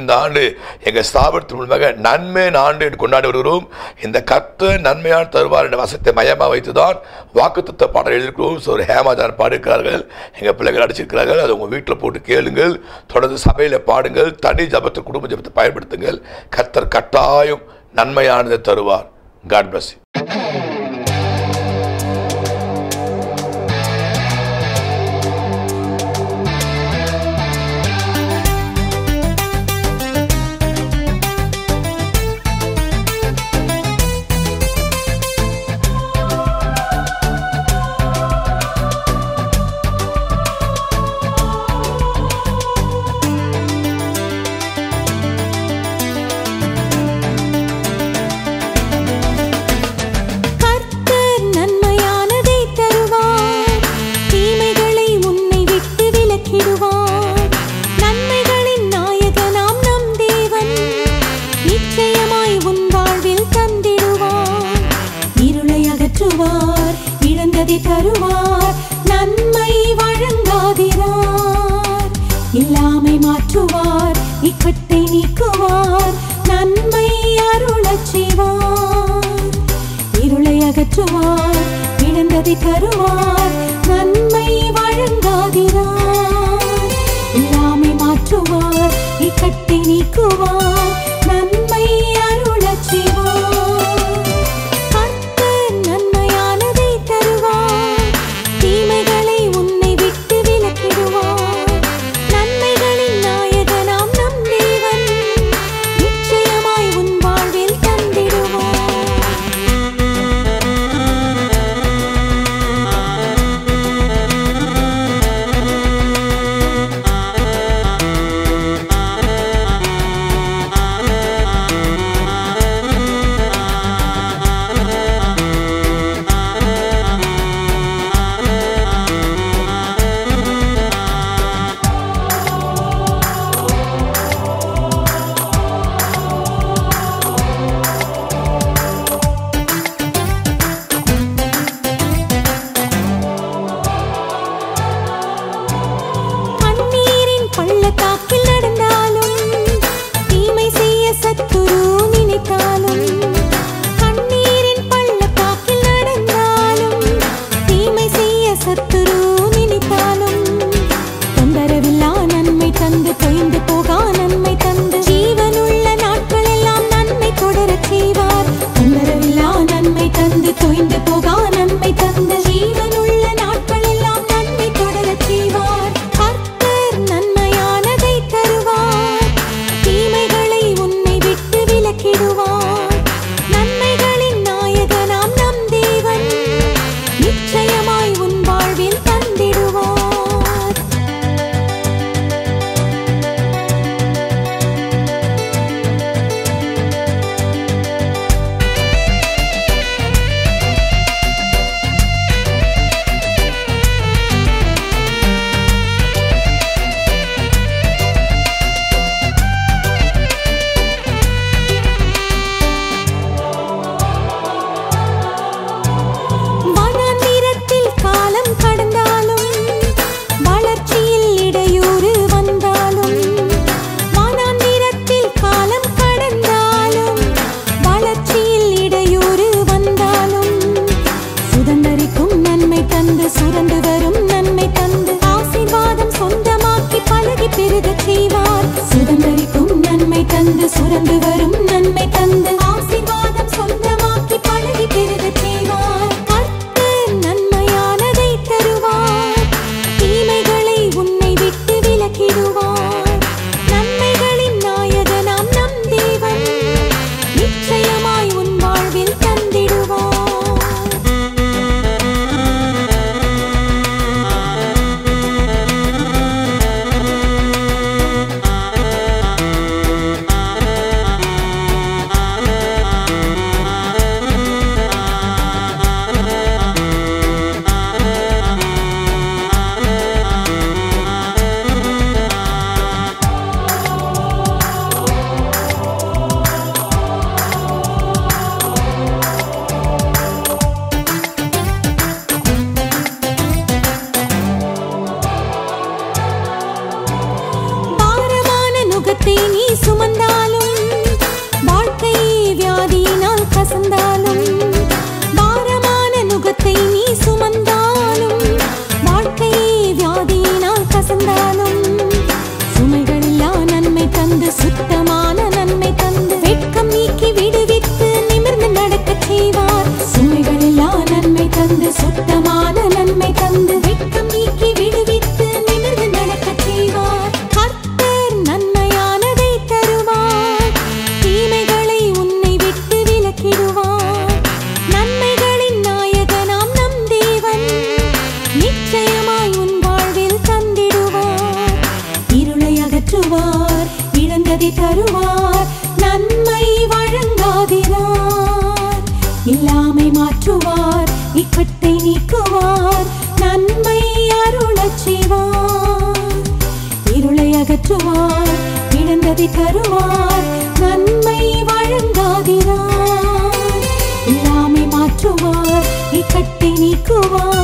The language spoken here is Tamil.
இந்த ஆண்டு எங்கள் ஸ்தாபனத்தின் மூலமாக நன்மையின் ஆண்டு என்று கொண்டாடி வருகிறோம் இந்த கத்து நன்மையான தருவார் என்ற வசத்தை மையமாக வைத்து தான் வாக்குத்தத்த பாடல் எழுதியிருக்கிறோம் ஸோ ஒரு ஹேமாஜான் பாடியிருக்கிறார்கள் எங்கள் பிள்ளைகள் அடிச்சிருக்கிறார்கள் அதை உங்கள் வீட்டில் போட்டு கேளுங்கள் தொடர்ந்து சபையில் பாடுங்கள் தனி ஜபத்தை குடும்ப ஜபத்தை பயன்படுத்துங்கள் கத்தர் கட்டாயம் நன்மையானதை தருவார் காட் பிளஸ் கர்த்தர் நன்மையானதை தருவார் தீமைகளை உன்னை விட்டு விலக்கிடுவார் நன்மைகளின் நாயகனாம் நம் தேவன் நிச்சயமாய் உன் வாழ்வில் தந்திடுவார் இருளை அகற்றுவார் இழந்ததை தருவார் நன்மை வழங்காதிரார் இல்லாமை மாற்றுவார் இக்கட்டை நீக்குவார் நன்மை அருளச் செய்வார் இருளை அகற்றுவார் இழந்ததை தருவார் நன்மை வழங்காதிரார் இல்லாமை மாற்றுவார் இக்கட்டை நீக்குவார் நன்மை அருளச் செய்வார் கர்த்தர் நன்மையானதை தருவார் தீமைகளை உன்னை விட்டு விலக்கிடுவார் நன்மைகளின் நாயகனாம் நம் தேவன் நிச்சயமாய் உன் வாழ்வில் தந்திடுவார் சுமந்தாலும் வாழ்க்கை வியாதியினால் கசந்தாலும் பாரமான நுகத்தை நீ சுமந்தாலும் வாழ்க்கை வியாதியினால் கசந்தாலும் சுமைகளில்லா நன்மை தந்து சுத்தமான நன்மை தந்து வெட்கம் நீக்கி விடுவித்து நிமிர்ந்து நடக்கச் செய்வார் சுமைகளில்லா நன்மை தந்து சுத்தமான நன்மை தந்து வெட்கம் நீக்கி விடுவித்து நிமிர்ந்து நடக்கச் செய்வார் கர்த்தர் நன்மையானதை தருவார் தீமைகளை உன்னை விட்டு விலக்கிடுவார் நன்மைகளின் நாயகனாம் நம் தேவன் நிச்சயமாய் உன் வாழ்வில் தந்திடுவார் இருளை அகற்றுவார் இழந்ததை தருவார் நன்மை வழங்காதிரார் இல்லாமை மாற்றுவார் இக்கட்டை நீக்குவார் நன்மை அருளச் செய்வார் இருளை அகற்றுவார் இழந்ததை தருவார் நன்மை வழங்காதிரார் இல்லாமை மாற்றுவார் இக்கட்டை நீக்குவார்